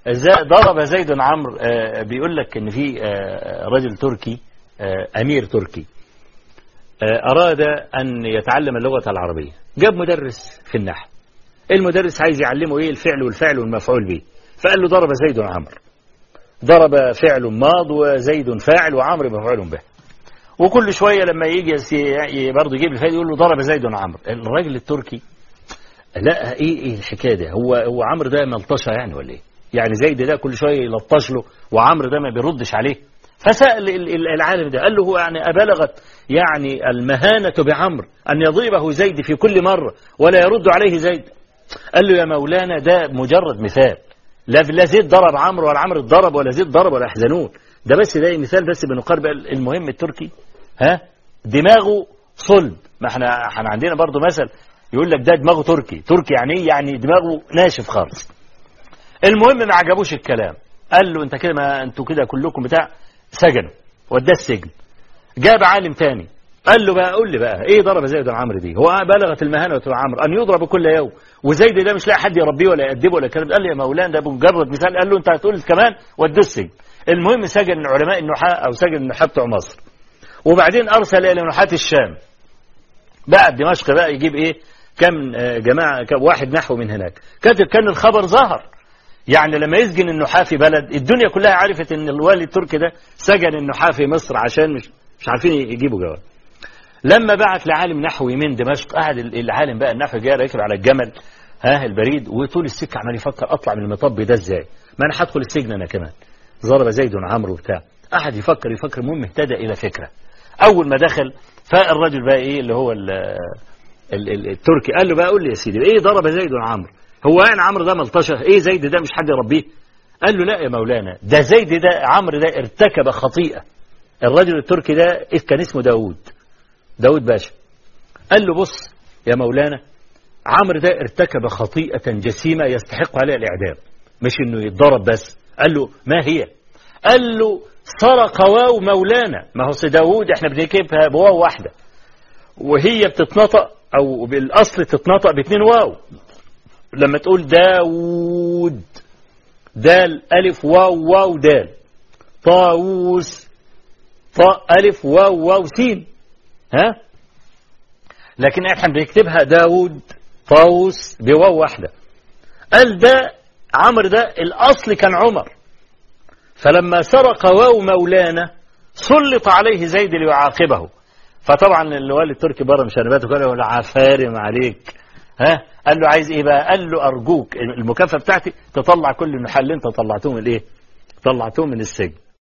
ضرب زيد عمرو بيقول لك ان في رجل تركي امير تركي اراد ان يتعلم اللغه العربيه جاب مدرس في النحو المدرس عايز يعلمه ايه الفعل والفعل والمفعول به فقال له ضرب زيد عمرو ضرب فعل ماض وزيد فاعل وعمرو مفعول به وكل شويه لما يجي برضه يجيب الفائده يقول له ضرب زيد عمرو الراجل التركي لا ايه ايه الحكايه ده هو هو عمرو ده ملطشه يعني ولا ايه يعني زيد ده كل شويه يلطش له وعمرو ده ما بيردش عليه فسأل العالم ده قال له هو يعني أبلغت يعني المهانة بعمر أن يضربه زيد في كل مرة ولا يرد عليه زيد قال له يا مولانا ده مجرد مثال لا لا زيد ضرب عمرو ولا عمرو اتضرب ولا زيد ضرب ولا يحزنون ده بس ده مثال بس بنقارب المهم التركي ها دماغه صلب ما احنا احنا عندنا برضه مثل يقول لك ده دماغه تركي تركي يعني ايه يعني دماغه ناشف خالص المهم ما عجبوش الكلام قال له انت كده ما انتوا كده كلكم بتاع سجنوا وداه السجن جاب عالم تاني قال له بقى قول لي بقى ايه ضرب زيد عمرو دي هو بلغت المهانه عمرو ان يضرب كل يوم وزيد ده مش لاقي حد يربيه ولا يأدبه ولا الكلام قال لي يا مولانا ده مجرد مثال قال له انت هتقول كمان ودوه السجن المهم سجن علماء النحاة او سجن النحاة بتوع مصر وبعدين ارسل الى نحاة الشام بقى دمشق بقى يجيب ايه كم جماعه كم واحد نحو من هناك كان الخبر ظهر يعني لما يسجن النحاة في بلد الدنيا كلها عرفت ان الوالي التركي ده سجن النحاة في مصر عشان مش مش عارفين يجيبوا جواب لما بعت لعالم نحوي من دمشق قعد العالم بقى النحوي جاي راكب على الجمل ها البريد وطول السكه عمال يفكر اطلع من المطب ده ازاي ما انا هدخل السجن انا كمان ضرب زيد عمرو وبتاع قعد يفكر يفكر المهم اهتدى الى فكره اول ما دخل فالرجل بقى ايه اللي هو ال ال ال التركي قال له بقى قول لي يا سيدي ايه ضرب زيد عمرو هو يعني عمرو ده ملطشه ايه زيد ده مش حد يربيه قال له لا يا مولانا ده زيد ده عمرو ده ارتكب خطيئه الرجل التركي ده كان اسمه داوود داود باشا قال له بص يا مولانا عمرو ده ارتكب خطيئة جسيمة يستحق عليها الإعدام مش إنه يتضرب بس قال له ما هي قال له سرق واو مولانا ما هو داوود احنا بنكتبها بواو واحدة وهي بتتنطق أو بالأصل تتنطق باتنين واو لما تقول داوود دال ألف واو واو دال طاووس طاء ألف واو واو سين ها لكن احنا بنكتبها داود طاووس بواو واحدة قال ده عمرو ده الأصل كان عمر فلما سرق واو مولانا سلط عليه زيد ليعاقبه فطبعا الوالي التركي بره مشانباته قال له عفارم عليك ها قال له عايز ايه بقى قال له ارجوك المكافاه بتاعتي تطلع كل المحل اللي انت طلعتهم الايه طلعتهم من السجن